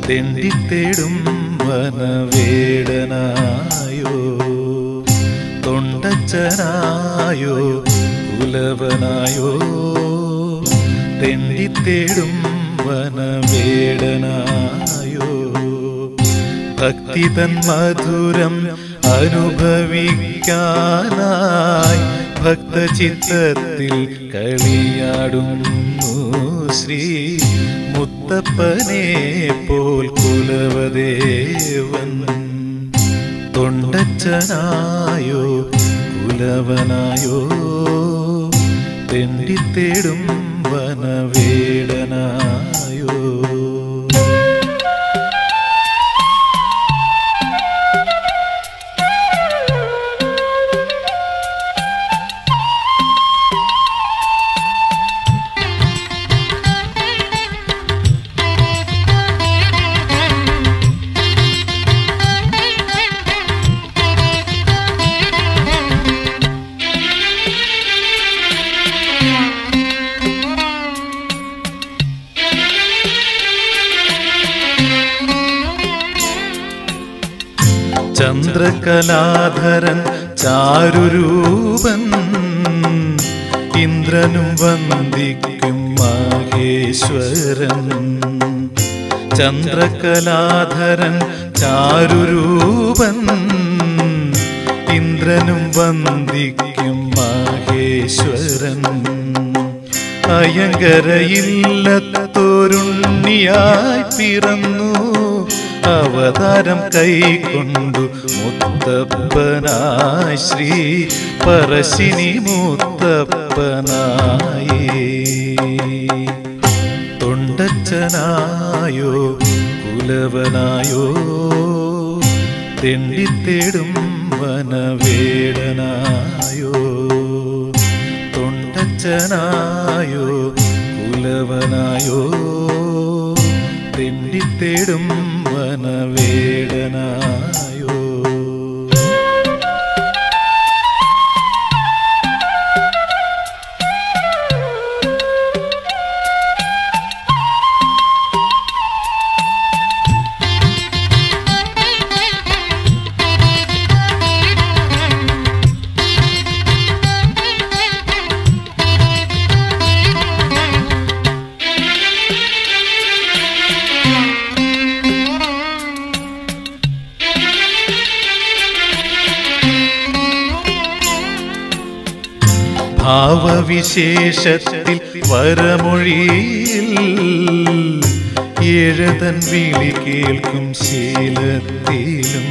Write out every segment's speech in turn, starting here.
തെണ്ടിത്തേടും വനവേടനായോ തൊണ്ടച്ചനായോ കുലവനായോ തെണ്ടിത്തേടും വനവേടനായോ ഭക്തിതൻ മധുരം അനുഭവിക്കാനായി ഭക്തചിത്തത്തിൽ കളിയാടുന്നു ശ്രീ മുത്തപ്പനെ പോൽ കുലവദേവൻ തൊണ്ടച്ചനായോ കുലവനായോ തെണ്ടിത്തേടും വനവേടനായോ ചന്ദ്രകലാധരൻ ചാരുരൂപൻ ഇന്ദ്രനും വന്ദിക്കും മഹേശ്വരൻ ചന്ദ്രകലാധരൻ ചാരുരൂപൻ ഇന്ദ്രനും വന്ദിക്കും മഹേശ്വരൻ അയങ്കരയില്ലത്തോരുണ്ണിയായി പിറന്നു അവതാരം കൈക്കൊണ്ടു മുത്തപ്പനായി ശ്രീ പറശ്ശിനി മുത്തപ്പനായി തൊണ്ടച്ചനായോ കുലവനായോ തെണ്ടിത്തേടും വനവേടനായോ തൊണ്ടച്ചനായോ കുലവനായോ തെണ്ടിത്തേടും വനവേടനായോ ഭാവവിശേഷത്തിൽ വരമൊഴിയിൽ ഏഴതൻ വിളി കേൾക്കും ശീലത്തിലും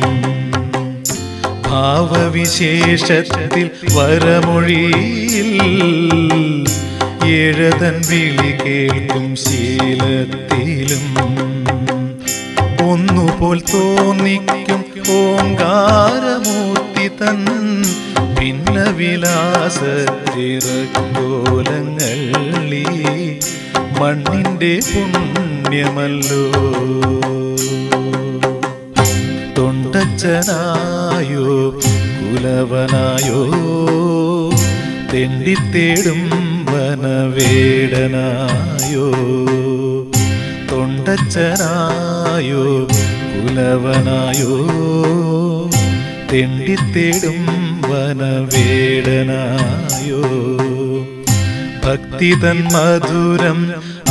ഭാവവിശേഷത്തിൽ വരമൊഴിയിൽ ഏഴതൻ വിളി കേൾക്കും ശീലത്തിലും ഒന്നുപോൽ തോന്നിക്കും ഓങ്കാരമൂർത്തി തൻ ഭിന്ന വിലാസത്തിറക്കോലങ്ങളി മണ്ണിൻ്റെ പുണ്യമല്ലോ തൊണ്ടച്ചനായോ കുലവനായോ തെണ്ടിത്തേടും വനവേടനായോ തൊണ്ടച്ചനായോ കുലവനായോ തെണ്ടിത്തേടും വനവേടനായോ ഭക്തിതൻ മധുരം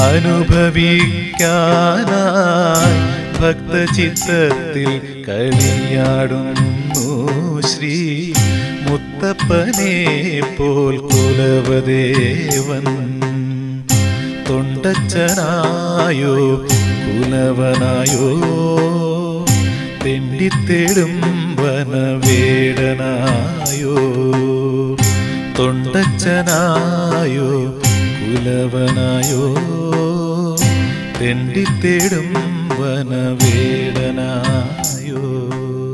അനുഭവിക്കാനായി ഭക്തചിത്തത്തിൽ കളിയാടുന്നു ശ്രീ മുത്തപ്പനെ പോൽ കുലവദേവൻ തൊണ്ടച്ചനായോ കുലവനായോ തെണ്ടിത്തേടും വനവേടനായോ തൊണ്ടച്ചനായോ കുലവനായോ തെണ്ടിത്തേടും വനവേടനായോ